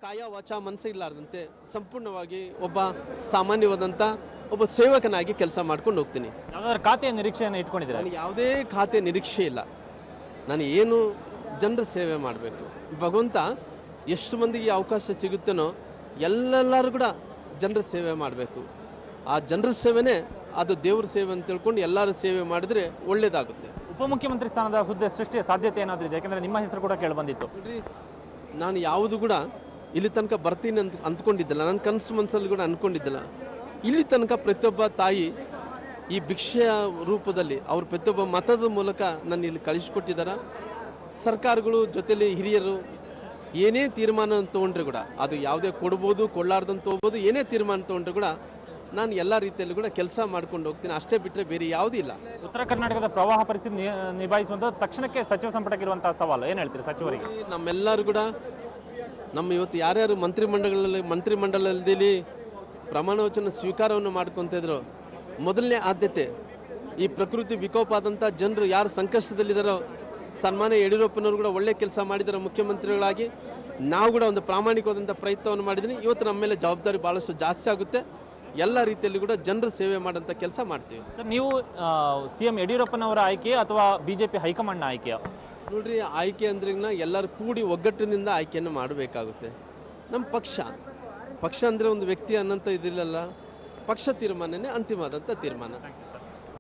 ಕಾಯ ವಾಚ ಮನಸ್ಸು ಇಲ್ಲಾರ್ದಂತೆ ಸಂಪೂರ್ಣವಾಗಿ ಒಬ್ಬ ಸಾಮಾನ್ಯವಾದಂಥ ಒಬ್ಬ ಸೇವಕನಾಗಿ ಕೆಲಸ ಮಾಡ್ಕೊಂಡು ಹೋಗ್ತೀನಿ ಯಾವ್ದಾದ್ರು ಖಾತೆಯ ನಿರೀಕ್ಷೆಯನ್ನು ಇಟ್ಕೊಂಡಿದ್ದೀರಾ ನನಗೆ ಯಾವುದೇ ಖಾತೆ ನಿರೀಕ್ಷೆ ಇಲ್ಲ ನಾನು ಏನು ಜನರ ಸೇವೆ ಮಾಡಬೇಕು ಭಗವಂತ ಎಷ್ಟು ಮಂದಿಗೆ ಈ ಅವಕಾಶ ಸಿಗುತ್ತೇನೋ ಎಲ್ಲೆಲ್ಲರೂ ಕೂಡ ಜನರ ಸೇವೆ ಮಾಡಬೇಕು ಆ ಜನರ ಸೇವೆನೇ ಅದು ದೇವ್ರ ಸೇವೆ ಅಂತ ತಿಳ್ಕೊಂಡು ಎಲ್ಲರ ಸೇವೆ ಮಾಡಿದರೆ ಒಳ್ಳೆಯದಾಗುತ್ತೆ ಉಪಮುಖ್ಯಮಂತ್ರಿ ಸ್ಥಾನದ ಹುದ್ದೆ ಸೃಷ್ಟಿಯ ಸಾಧ್ಯತೆ ಏನಾದರೂ ಇದೆ ಯಾಕಂದ್ರೆ ನಿಮ್ಮ ಹೆಸರು ಕೂಡ ಕೇಳಿ ಬಂದಿತ್ತು ನೋಡ್ರಿ ನಾನು ಯಾವುದು ಕೂಡ ಇಲ್ಲಿ ತನಕ ಬರ್ತೀನಿ ಅಂತ ಅಂದ್ಕೊಂಡಿದ್ದಿಲ್ಲ ನನ್ನ ಕನಸು ಮನಸ್ಸಲ್ಲಿ ಕೂಡ ಅಂದ್ಕೊಂಡಿದ್ದಿಲ್ಲ ಇಲ್ಲಿ ತನಕ ಪ್ರತಿಯೊಬ್ಬ ತಾಯಿ ಈ ಭಿಕ್ಷೆಯ ರೂಪದಲ್ಲಿ ಅವ್ರ ಪ್ರತಿಯೊಬ್ಬ ಮತದ ಮೂಲಕ ನನ್ನ ಇಲ್ಲಿ ಕಳಿಸ್ಕೊಟ್ಟಿದ್ದಾರೆ ಸರ್ಕಾರಗಳು ಜೊತೆಲಿ ಹಿರಿಯರು ಏನೇ ತೀರ್ಮಾನ ತೊಗೊಂಡ್ರೆ ಕೂಡ ಅದು ಯಾವುದೇ ಕೊಡ್ಬೋದು ಕೊಡ್ಲಾರ್ದಂತ ಹೋಗ್ಬೋದು ಏನೇ ತೀರ್ಮಾನ ತೊಗೊಂಡ್ರೆ ಕೂಡ ನಾನು ಎಲ್ಲ ರೀತಿಯಲ್ಲೂ ಕೂಡ ಕೆಲಸ ಮಾಡ್ಕೊಂಡು ಹೋಗ್ತೀನಿ ಅಷ್ಟೇ ಬಿಟ್ಟರೆ ಬೇರೆ ಯಾವುದೂ ಇಲ್ಲ ಉತ್ತರ ಕರ್ನಾಟಕದ ಪ್ರವಾಹ ಪರಿಸ್ಥಿತಿ ನಿ- ನಿಭಾಯಿಸುವಂತ ತಕ್ಷಣಕ್ಕೆ ಸಚಿವ ಸಂಪುಟಕ್ಕೆ ಇರುವಂತಹ ಸವಾಲು ಏನು ಹೇಳ್ತೀರಿ ಸಚಿವರಿಗೆ ನಮ್ಮೆಲ್ಲರೂ ಕೂಡ ನಮ್ಮ ಇವತ್ತು ಯಾರ್ಯಾರು ಮಂತ್ರಿಮಂಡಲಗಳಲ್ಲಿ ಮಂತ್ರಿಮಂಡಲದಲ್ಲಿ ಪ್ರಮಾಣ ವಚನ ಸ್ವೀಕಾರವನ್ನು ಮಾಡ್ಕೊತ ಇದ್ರು ಮೊದಲನೇ ಆದ್ಯತೆ ಈ ಪ್ರಕೃತಿ ವಿಕೋಪ ಆದಂಥ ಜನರು ಯಾರು ಸಂಕಷ್ಟದಲ್ಲಿದ್ದಾರೋ ಸನ್ಮಾನ್ಯ ಯಡಿಯೂರಪ್ಪನವರು ಕೂಡ ಒಳ್ಳೆ ಕೆಲಸ ಮಾಡಿದ್ದಾರೆ ಮುಖ್ಯಮಂತ್ರಿಗಳಾಗಿ ನಾವು ಕೂಡ ಒಂದು ಪ್ರಾಮಾಣಿಕವಾದಂಥ ಪ್ರಯತ್ನವನ್ನು ಮಾಡಿದ್ದೀನಿ ಇವತ್ತು ನಮ್ಮ ಮೇಲೆ ಜವಾಬ್ದಾರಿ ಭಾಳಷ್ಟು ಜಾಸ್ತಿ ಆಗುತ್ತೆ ಎಲ್ಲ ರೀತಿಯಲ್ಲಿ ಕೂಡ ಜನರ ಸೇವೆ ಮಾಡೋಂಥ ಕೆಲಸ ಮಾಡ್ತೀವಿ ಸರ್ ನೀವು ಸಿ ಎಂ ಯಡಿಯೂರಪ್ಪನವರ ಆಯ್ಕೆ ಅಥವಾ ಬಿಜೆಪಿ ಹೈಕಮಾಂಡ್ನ ಆಯ್ಕೆಯ ನೋಡ್ರಿ ಆಯ್ಕೆ ಅಂದ್ರಿಗಿನ ಎಲ್ಲರೂ ಕೂಡಿ ಒಗ್ಗಟ್ಟಿನಿಂದ ಆಯ್ಕೆಯನ್ನು ಮಾಡಬೇಕಾಗುತ್ತೆ ನಮ್ಮ ಪಕ್ಷ ಪಕ್ಷ ಅಂದರೆ ಒಂದು ವ್ಯಕ್ತಿ ಅನ್ನೋಂಥ ಇದಿಲ್ಲಲ್ಲ ಪಕ್ಷ ತೀರ್ಮಾನನೇ ಅಂತಿಮವಾದಂಥ ತೀರ್ಮಾನ